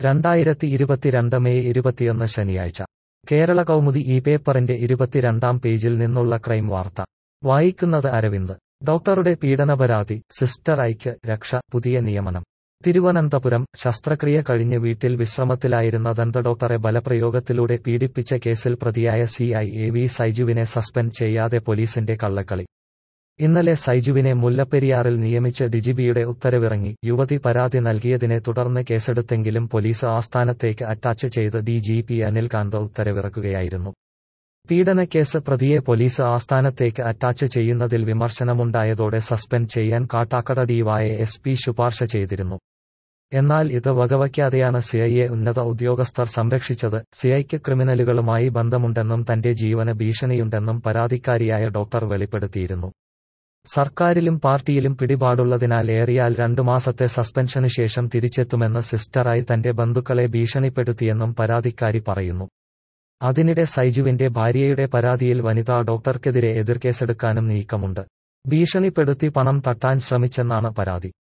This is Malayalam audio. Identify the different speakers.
Speaker 1: രണ്ടായിരത്തി ഇരുപത്തിരണ്ട് മെയ് ഇരുപത്തിയൊന്ന് ശനിയാഴ്ച കേരള കൗമുദി ഈ പേപ്പറിന്റെ ഇരുപത്തിരണ്ടാം പേജിൽ നിന്നുള്ള ക്രൈം വാർത്ത വായിക്കുന്നത് അരവിന്ദ് ഡോക്ടറുടെ പീഡനപരാതി സിസ്റ്റർ ഐക്ക് രക്ഷ പുതിയ നിയമനം തിരുവനന്തപുരം ശസ്ത്രക്രിയ കഴിഞ്ഞ് വീട്ടിൽ വിശ്രമത്തിലായിരുന്ന ദന്തഡോക്ടറെ ബലപ്രയോഗത്തിലൂടെ പീഡിപ്പിച്ച കേസിൽ പ്രതിയായ സി ഐ എ വി സൈജുവിനെ സസ്പെൻഡ് ചെയ്യാതെ പോലീസിന്റെ കള്ളക്കളി ഇന്നലെ സൈജുവിനെ മുല്ലപ്പെരിയാറിൽ നിയമിച്ച് ഡിജിപിയുടെ ഉത്തരവിറങ്ങി യുവതി പരാതി നൽകിയതിനെ തുടർന്ന് കേസെടുത്തെങ്കിലും പോലീസ് ആസ്ഥാനത്തേക്ക് അറ്റാച്ച് ചെയ്ത് ഡിജിപി അനിൽകാന്ത് ഉത്തരവിറക്കുകയായിരുന്നു പീഡനക്കേസ് പ്രതിയെ പോലീസ് ആസ്ഥാനത്തേക്ക് അറ്റാച്ച് ചെയ്യുന്നതിൽ വിമർശനമുണ്ടായതോടെ സസ്പെൻഡ് ചെയ്യാൻ കാട്ടാക്കട ഡിവായ എസ് പി ശുപാർശ ചെയ്തിരുന്നു എന്നാൽ ഇത് വകവയ്ക്കാതെയാണ് സിഐയെ ഉന്നത ഉദ്യോഗസ്ഥർ സംരക്ഷിച്ചത് സിഐക്ക് ക്രിമിനലുകളുമായി ബന്ധമുണ്ടെന്നും തന്റെ ജീവന് ഭീഷണിയുണ്ടെന്നും പരാതിക്കാരിയായ ഡോക്ടർ വെളിപ്പെടുത്തിയിരുന്നു സർക്കാരിലും പാർട്ടിയിലും പിടിപാടുള്ളതിനാൽ ഏറിയാൽ രണ്ടു മാസത്തെ സസ്പെൻഷന് ശേഷം തിരിച്ചെത്തുമെന്ന് സിസ്റ്ററായി തന്റെ ബന്ധുക്കളെ ഭീഷണിപ്പെടുത്തിയെന്നും പരാതിക്കാരി പറയുന്നു അതിനിടെ സൈജുവിന്റെ ഭാര്യയുടെ പരാതിയിൽ വനിതാ ഡോക്ടർക്കെതിരെ എതിർക്കേസെടുക്കാനും നീക്കമുണ്ട് ഭീഷണിപ്പെടുത്തി പണം തട്ടാൻ ശ്രമിച്ചെന്നാണ് പരാതി